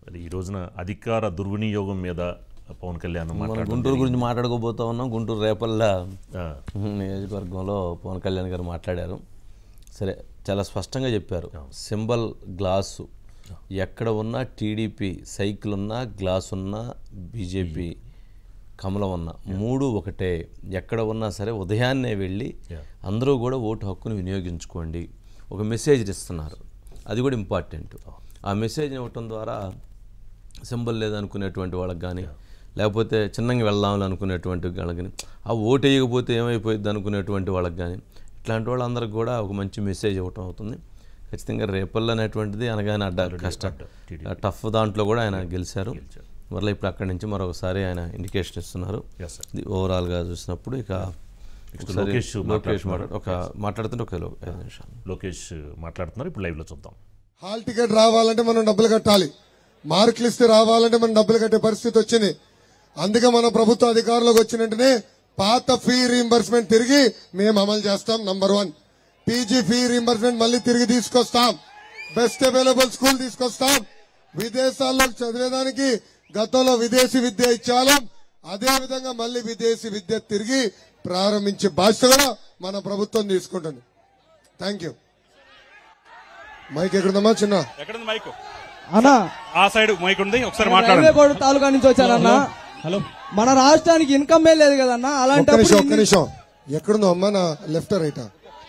మరి ఈ రోజున అధికార దుర్వినియోగం మీద పవన్ కళ్యాణ్ మనం మాట్లాడడం గుంటూరు గురించి మాట్లాడుకోబోతా ఉన్నాం గుంటూరు రేపల్ల ఆ, నియోజకవర్గంలో పవన్ కళ్యాణ్ గారు మాట్లాడారు సరే చాలా స్పష్టంగా చెప్పారు సింబల్ గ్లాసు ఎక్కడ ఉన్నా టీడీపీ సైకిల్ ఉన్నా గ్లాస్ ఉన్నా బీజేపీ కమలం ఉన్నా మూడు ఒకటే ఎక్కడ ఉన్నా సరే ఉదయాన్నే వెళ్ళి అందరూ కూడా ఓటు హక్కును వినియోగించుకోండి ఒక మెసేజ్ ఇస్తున్నారు అది కూడా ఇంపార్టెంట్ ఆ మెసేజ్ ఇవ్వటం ద్వారా సింబల్ లేదనుకునేటువంటి వాళ్ళకి కానీ లేకపోతే చిన్నగా వెళ్దాం అనుకునేటువంటి వాళ్ళకి కానీ ఆ ఓటు వేయకపోతే ఏమైపోయింది అనుకునేటువంటి వాళ్ళకి కానీ ఇట్లాంటి వాళ్ళందరికీ కూడా ఒక మంచి మెసేజ్ ఇవ్వటం అవుతుంది ఖచ్చితంగా రేపల్ అనేటువంటిది అనగానే అడ్డ కష్టం టఫ్ దాంట్లో కూడా ఆయన గెలిచారు మరలా ఇప్పుడు అక్కడి నుంచి మరొకసారి ఆయన ఇండికేషన్ ఇస్తున్నారు Yes, sir. ఇది ఓవరాల్గా చూసినప్పుడు ఇక ఒకసారి లోకేష్ లోకేష్ మాట్లాడు ఒక మాట్లాడుతుంటే ఒక లో- ఐదు నిమిషాలు లోకేష్ మాట్లాడుతున్నారు ఇప్పుడు లైవ్లో చూద్దాం హాల్ టికెట్ రావాలంటే మనం డబ్బులు కట్టాలి మార్క్ లిస్ట్ రావాలంటే మనం డబ్బులు కట్టే పరిస్థితి వచ్చింది అందుకే మన ప్రభుత్వ అధికారంలోకి వచ్చిన వెంటనే పాత ఫీ రీంబర్స్మెంట్ తిరిగి మేము అమలు చేస్తాం number one PG fee reimbursement మళ్ళీ తిరిగి తీసుకొస్తాం బెస్ట్ అవైలబుల్ స్కూల్ తీసుకొస్తాం విదేశాల్లో చదివేదానికి గతంలో విదేశీ విద్య ఇచ్చాలం అదే విధంగా మళ్ళీ విదేశీ విద్య తిరిగి ప్రారంభించే బాధ్యత కూడా మన ప్రభుత్వం తీసుకుంటుంది థ్యాంక్ యూ మైక్ ఎక్కడుందమ్మా చిన్న ఎక్కడుంది మైక్ అన్నా ఆ సైడ్ మైక్ ఉంది ఒకసారి రైల్వే మాట్లాడండి కోడ్ తాలూకా నుంచి వచ్చానన్నా హలో మన రాష్ట్రానికి ఇన్కమ్ లేదు కదన్నా ఒక్క అలాంటప్పుడు నిమిషం ఒక్క ఇన్ని- నిమిషం ఎక్కడుందో అమ్మా నా లెఫ్ట్ రైటా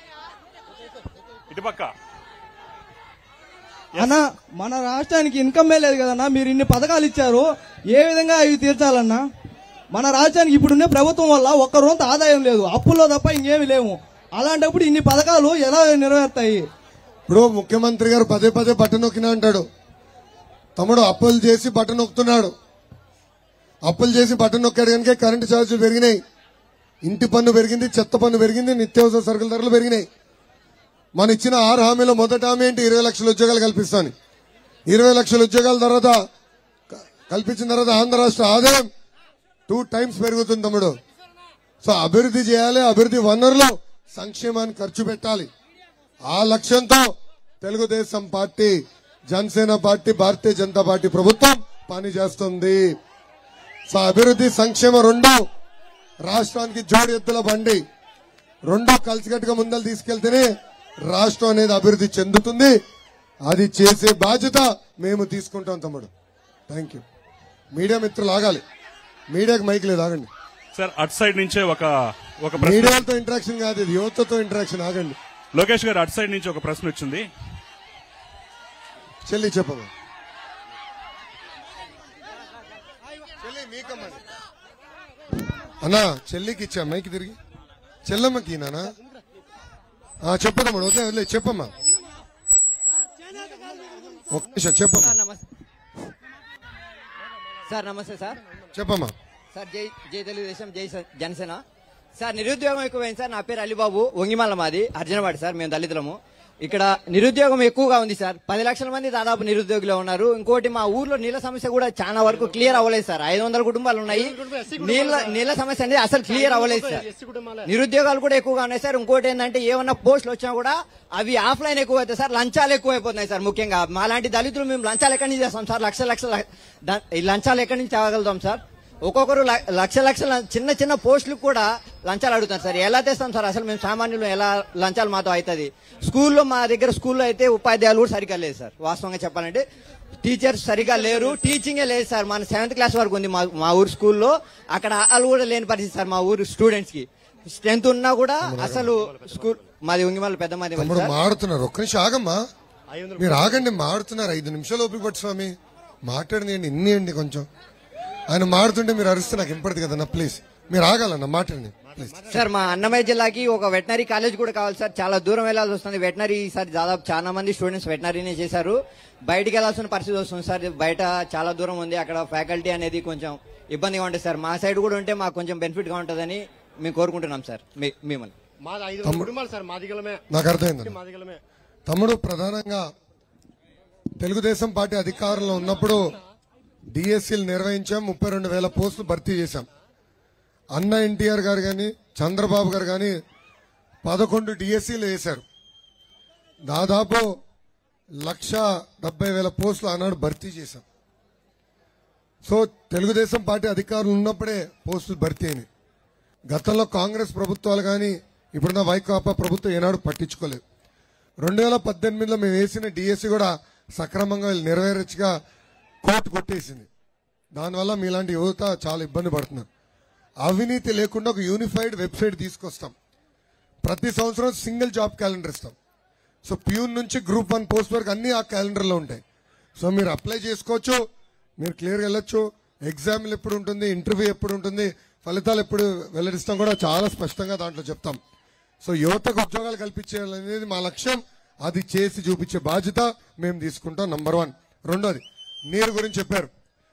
ఇటు పక్క అన్నా మన రాష్ట్రానికి ఇన్కమ్ లేదు కదన్నా మీరు ఇన్ని పథకాలు ఇచ్చారు ఏ విధంగా అవి తీర్చాలన్నా మన రాష్ట్రానికి ఇప్పుడున్న ప్రభుత్వం వల్ల ఒక్క రొంత ఆదాయం లేదు అప్పుల్లో తప్ప ఇంకేమి లేవు అలాంటప్పుడు ఇన్ని పథకాలు ఎలా నెరవేరుతాయి ఇప్పుడు ముఖ్యమంత్రి గారు పదే పదే బటన్ నొక్కినా అంటాడు తమ్ముడు అప్పులు చేసి బటన్ నొక్కుతున్నాడు అప్పులు చేసి బటన్ నొక్కాడు కనుక కరెంటు ఛార్జీలు పెరిగినాయి ఇంటి పన్ను పెరిగింది చెత్త పన్ను పెరిగింది నిత్యావసర సరుకుల ధరలు పెరిగినాయి మన ఇచ్చిన ఆరు హామీలో మొదటి హామీ ఏంటి ఇరవై లక్షల ఉద్యోగాలు కల్పిస్తాను ఇరవై లక్షల ఉద్యోగాల తర్వాత క- కల్పించిన తర్వాత ఆంధ్ర రాష్ట్ర ఆదాయం టూ టైమ్స్ పెరుగుతుంది తమ్ముడు సో అభివృద్ధి చేయాలి అభివృద్ధి వనరులు సంక్షేమాన్ని ఖర్చు పెట్టాలి ఆ లక్ష్యంతో Telugudesam party Janasena party Bharatiya Janata party ప్రభుత్వం పనిచేస్తుంది సో అభివృద్ధి సంక్షేమ రెండు రాష్ట్రానికి జోడి ఎత్తుల బండి రెండు కలిసికట్టుగా ముందలు తీసుకెళ్తేనే రాష్ట్రం అనేది అభివృద్ధి చెందుతుంది అది చేసే బాధ్యత మేము తీసుకుంటాం తమ్ముడు థ్యాంక్ యూ మీడియా మిత్రులు ఆగాలి మీడియాకి మైక్ లేదు ఆగండి సార్ అటు సైడ్ నుంచే ఒక ఒక ప్రశ్న మీడియాతో ఇంటరాక్షన్ కాదు ఇది యువతతో ఇంటరాక్షన్ ఆగండి లోకేష్ గారు అటు సైడ్ నుంచి ఒక ప్రశ్న వచ్చింది చెల్లి చెప్పమ్మా చెల్లి మీకమ్మా అన్నా చెల్లికి ఇచ్చా మైకి తిరిగి చెల్లమ్మకి నానా చెప్పదమ్మా వదిలే వదిలే చెప్పమ్మా ఒక్క నిమిషం చెప్పమ్మా సార్ నమస్తే సార్ నమస్తే సార్ చెప్పమ్మా సార్ జై జై తెలుగుదేశం జై స- జనసేన సార్ నిరుద్యోగం ఎక్కువైంది సార్ నా పేరు అలీబాబు ఒంగిమల్ల మాది అర్జునవాడి సార్ మేము దళితులము ఇక్కడ నిరుద్యోగం ఎక్కువగా ఉంది సార్ పది లక్షల మంది దాదాపు నిరుద్యోగులు ఉన్నారు ఇంకోటి మా ఊర్లో నీళ్ళ సమస్య కూడా చాలా వరకు క్లియర్ అవ్వలేదు సార్ ఐదు వందల కుటుంబాలు ఉన్నాయి నీళ్ళ నీళ్ళ సమస్య అనేది అసలు క్లియర్ అవ్వలేదు సార్ నిరుద్యోగాలు కూడా ఎక్కువగా ఉన్నాయి సార్ ఇంకోటి ఏంటంటే ఏమన్నా పోస్టులు వచ్చినా కూడా అవి ఆఫ్లైన్ ఎక్కువ అవుతాయి సార్ లంచాలు ఎక్కువ అయిపోతున్నాయి సార్ ముఖ్యంగా మాలాంటి దళితులు మేము లంచాలు ఎక్కడి నుంచి చేస్తాం సార్ లక్ష లక్షల ద- ఈ లంచాలు ఎక్కడి నుంచి తేగలుగుతాం సార్ ఒక్కొక్కరు ల- లక్ష లక్షల చిన్న చిన్న పోస్టులు కూడా లంచాలు అడుగుతారు సార్ ఎలా తెస్తాం సార్ అసలు మేము సామాన్యులు ఎలా లంచాలు మాతో అవుతుంది స్కూల్లో మా దగ్గర స్కూల్లో అయితే ఉపాధ్యాయులు కూడా సరిగ్గా లేదు సార్ వాస్తవంగా చెప్పాలంటే టీచర్స్ సరిగా లేరు టీచింగే లేదు సార్ మన సెవెంత్ క్లాస్ వరకు ఉంది మా మా ఊరు స్కూల్లో అక్కడ వాళ్ళు కూడా లేని పరిస్థితి సార్ మా ఊరు స్టూడెంట్స్ కి స్ట్రెంత్ ఉన్నా కూడా అసలు స్కూల్ మాది ఉంగిమల్ల పెద్ద మాది తమ్ముడు సార్ మాడుతున్నారు ఒక్క నిమిషం ఆగమ్మా మీరు ఆగండి మాడుతున్నారు ఐదు నిమిషాలు ఓపిక పట్టు స్వామి మాట్లాడినండి ఇన్ని అండి కొంచెం ఆయన మాడుతుంటే మీరు అరిస్తే నాకు ఇంపడదు కదన్నా ప్లీజ్ మీరు ఆగాలన్న మాట్లాడండి ప్లీజ్ సార్ మా అన్నమయ్య జిల్లాకి ఒక వెటనరీ కాలేజ్ కూడా కావాలి సార్ చాలా దూరం వెళ్లాల్సి వస్తుంది వెటనరీ సార్ దాదాపు చాలా మంది స్టూడెంట్స్ వెటనరీనే చేశారు బయటికి వెళ్లాల్సిన పరిస్థితి వస్తుంది సార్ బయట చాలా దూరం ఉంది అక్కడ ఫ్యాకల్టీ అనేది కొంచెం ఇబ్బందిగా ఉంటుంది సార్ మా సైడ్ కూడా ఉంటే మాకు కొంచెం బెనిఫిట్ గా ఉంటుందని మేము కోరుకుంటున్నాం సార్ మీ- మిమ్మల్ని మాది ఐదు వందల కుటుంబాలు సార్ మాదిగలమే నాకు అర్థమైంది మాదిగలమే తమ్ముడు ప్రధానంగా తెలుగుదేశం పార్టీ అధికారంలో ఉన్నప్పుడు డిఎస్సీలు నిర్వహించాం ముప్పై రెండు వేల పోస్టులు భర్తీ చేశాం అన్న ఎన్టీఆర్ గారు కానీ చంద్రబాబు గారు కానీ పదకొండు డిఎస్సీలు వేశారు దాదాపు లక్ష డెబ్బై వేల పోస్టులు ఆనాడు భర్తీ చేశాం సో తెలుగుదేశం పార్టీ అధికారులు ఉన్నప్పుడే పోస్టులు భర్తీ అయినాయి గతంలో కాంగ్రెస్ ప్రభుత్వాలు కానీ ఇప్పుడున్న వైకాపా ప్రభుత్వం ఏనాడు పట్టించుకోలేదు రెండు వేల పద్దెనిమిదిలో మేము వేసిన డిఎస్సి కూడా సక్రమంగా వీళ్ళు నెరవేర్చగా కోర్టు కొట్టేసింది దానివల్ల మీలాంటి యువత చాలా ఇబ్బంది పడుతున్నారు అవినీతి లేకుండా ఒక యూనిఫైడ్ వెబ్సైట్ తీసుకొస్తాం ప్రతి సంవత్సరం సింగిల్ జాబ్ క్యాలెండర్ ఇస్తాం సో ప్యూన్ నుంచి గ్రూప్ వన్ పోస్ట్ వరకు అన్ని ఆ క్యాలెండర్లో ఉంటాయి సో మీరు అప్లై చేసుకోవచ్చు మీరు క్లియర్గా వెళ్ళొచ్చు ఎగ్జామ్లు ఎప్పుడు ఉంటుంది ఇంటర్వ్యూ ఎప్పుడు ఉంటుంది ఫలితాలు ఎప్పుడు వెల్లడిస్తాం కూడా చాలా స్పష్టంగా దాంట్లో చెప్తాం సో యువతకు ఉద్యోగాలు కల్పించేయాలనేది మా లక్ష్యం అది చేసి చూపించే బాధ్యత మేము తీసుకుంటాం నంబర్ వన్ రెండోది నీరు గురించి చెప్పారు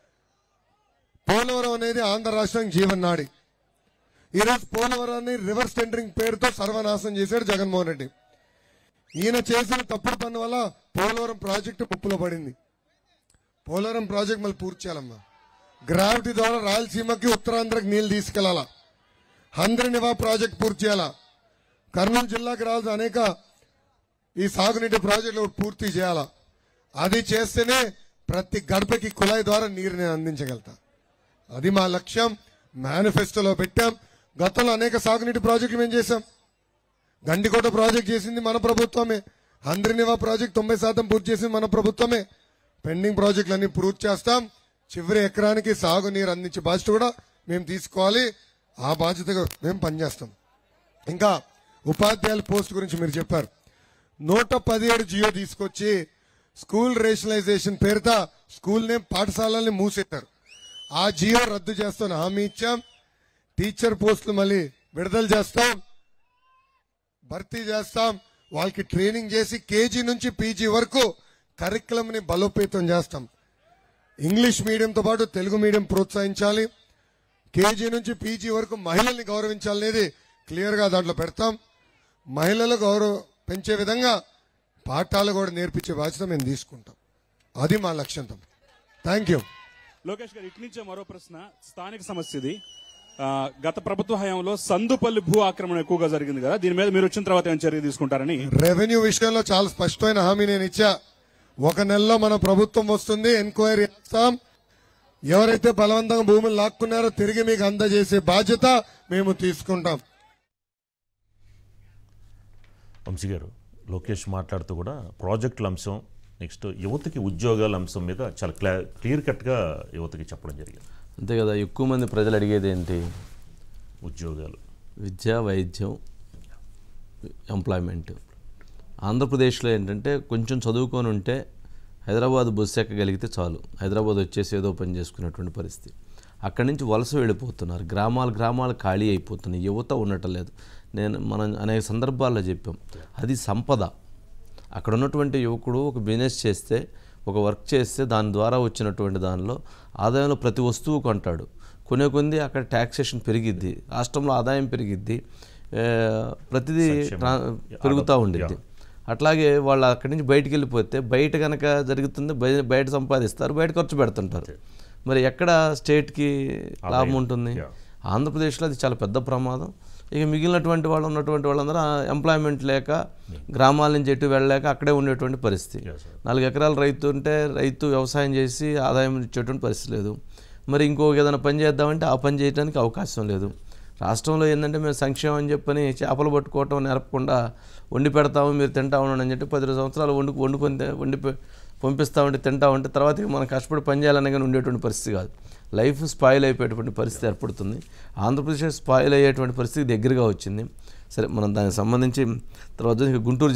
పోలవరం అనేది ఆంధ్ర రాష్ట్రం జీవనాడి ఈరోజు పోలవరాన్ని రివర్స్ టెండరింగ్ పేరుతో సర్వనాశనం చేశాడు జగన్మోహన్ రెడ్డి ఈయన చేసిన తప్పుడు పని వల్ల పోలవరం ప్రాజెక్టు ముప్పులో పడింది పోలవరం ప్రాజెక్ట్ మళ్ళీ పూర్తి చేయాలమ్మా గ్రావిటీ ద్వారా రాయలసీమకి ఉత్తరాంధ్రకి నీళ్లు తీసుకెళ్లాలా హంద్రనివా ప్రాజెక్ట్ పూర్తి చేయాలా కర్నూలు జిల్లాకి రావాల్సిన అనేక ఈ సాగునీటి ప్రాజెక్టులు పూర్తి చేయాలా అది చేస్తేనే ప్రతి గడపకి కుళాయి ద్వారా నీరు నేను అందించగలుగుతా అది మా లక్ష్యం మేనిఫెస్టోలో పెట్టాం గతంలో అనేక సాగునీటి ప్రాజెక్టులు మేము చేశాం గండికోట ప్రాజెక్ట్ చేసింది మన ప్రభుత్వమే హంద్రినివా ప్రాజెక్ట్ తొంభై శాతం పూర్తి చేసింది మన ప్రభుత్వమే పెండింగ్ ప్రాజెక్టులన్నీ పూర్తి చేస్తాం చివరి ఎకరానికి సాగునీరు అందించే బాధ్యత కూడా మేము తీసుకోవాలి ఆ బాధ్యతగా మేము పనిచేస్తాం ఇంకా ఉపాధ్యాయుల పోస్ట్ గురించి మీరు చెప్పారు నూట పదిహేడు జియో తీసుకొచ్చి స్కూల్ రేషనలైజేషన్ పేరుతో స్కూల్ నేమ్ పాఠశాలల్ని మూసేశారు ఆ జియో రద్దు చేస్తాను హామీ ఇచ్చాం టీచర్ పోస్టులు మళ్ళీ విడుదల చేస్తాం భర్తీ చేస్తాం వాళ్ళకి ట్రైనింగ్ చేసి కేజీ నుంచి పీజీ వరకు కరికులం ని బలోపేతం చేస్తాం ఇంగ్లీష్ మీడియంతో పాటు తెలుగు మీడియం ప్రోత్సహించాలి కేజీ నుంచి పీజీ వరకు మహిళల్ని గౌరవించాలనేది క్లియర్ గా దాంట్లో పెడతాం మహిళలు గౌరవం పెంచే విధంగా పాఠాలు కూడా నేర్పించే బాధ్యత మేము తీసుకుంటాం అది మా లక్ష్యం థ్యాంక్ యూ లోకేష్ గారు ఇటు నుంచే మరో ప్రశ్న స్థానిక సమస్య ఇది ఆ, గత ప్రభుత్వ హయాంలో సందుపల్లి భూ ఆక్రమణ ఎక్కువగా జరిగింది కదా దీని మీద మీరు వచ్చిన తర్వాత ఏం చర్య తీసుకుంటారని రెవెన్యూ విషయంలో చాలా స్పష్టమైన హామీ నేను ఇచ్చా ఒక నెలలో మన ప్రభుత్వం వస్తుంది ఎంక్వైరీ చేస్తాం ఎవరైతే బలవంతంగా భూములు లాక్కున్నారో తిరిగి మీకు అందజేసే బాధ్యత మేము తీసుకుంటాం వంశీ గారు లోకేష్ మాట్లాడుతూ కూడా ప్రాజెక్టుల అంశం నెక్స్ట్ యువతకి ఉద్యోగాల అంశం మీద చాలా క్లా క్లియర్ కట్గా యువతకి చెప్పడం జరిగింది అంతే కదా ఎక్కువ మంది ప్రజలు అడిగేది ఏంటి ఉద్యోగాలు విద్య వైద్యం ఎంప్లాయ్మెంట్ ఆంధ్రప్రదేశ్లో ఏంటంటే కొంచెం చదువుకొని ఉంటే హైదరాబాద్ బస్సు ఎక్కగలిగితే చాలు హైదరాబాద్ వచ్చేసి ఏదో పని చేసుకునేటువంటి పరిస్థితి అక్కడి నుంచి వలస వెళ్ళిపోతున్నారు గ్రామాలు గ్రామాలు ఖాళీ అయిపోతున్నాయి యువత ఉండటం లేదు నేను మనం అనేక సందర్భాల్లో చెప్పాం అది సంపద అక్కడ ఉన్నటువంటి యువకుడు ఒక బిజినెస్ చేస్తే ఒక వర్క్ చేస్తే దాని ద్వారా వచ్చినటువంటి దానిలో ఆదాయంలో ప్రతి వస్తువు కొంటాడు కొనే కొంది అక్కడ ట్యాక్సేషన్ పెరిగిద్ది రాష్ట్రంలో ఆదాయం పెరిగిద్ది ఏ, ప్రతిదీ ట్రా- పెరుగుతూ ఉండిద్ది అట్లాగే వాళ్ళు అక్కడి నుంచి బయటికి వెళ్ళిపోతే బయట కనుక జరుగుతుంది బయ- బయట సంపాదిస్తారు బయట ఖర్చు పెడుతుంటారు మరి ఎక్కడ స్టేట్కి లాభం ఉంటుంది Yeah. ఆంధ్రప్రదేశ్లో అది చాలా పెద్ద ప్రమాదం ఇక మిగిలినటువంటి వాళ్ళు ఉన్నటువంటి వాళ్ళందరూ ఎంప్లాయ్మెంట్ లేక గ్రామాల నుంచి ఎటు వెళ్ళలేక అక్కడే ఉండేటువంటి పరిస్థితి Yes, sir. నాలుగు ఎకరాలు రైతు ఉంటే రైతు వ్యవసాయం చేసి ఆదాయం ఇచ్చేటువంటి పరిస్థితి లేదు మరి ఇంకో ఏదైనా పని చేద్దామంటే ఆ పని చేయడానికి అవకాశం లేదు రాష్ట్రంలో ఏంటంటే మేము సంక్షేమం అని చెప్పని చేపలు పట్టుకోవటం నేర్పకుండా వండి పెడతాము మీరు తింటా ఉండండి అని చెప్పి పది సంవత్సరాలు వండు వండుకొని తే- వండి పె- పంపిస్తా ఉంటే తింటా ఉంటే తర్వాత ఇక మనం కష్టపడి పని చేయాలనే కానీ ఉండేటువంటి పరిస్థితి కాదు లైఫ్ స్పాయిల్ అయిపోయేటువంటి పరిస్థితి ఏర్పడుతుంది ఆంధ్రప్రదేశ్ స్పాయిల్ అయ్యేటువంటి పరిస్థితి దగ్గరగా వచ్చింది సరే మనం దానికి సంబంధించి తర్వాత ఇక గుంటూరు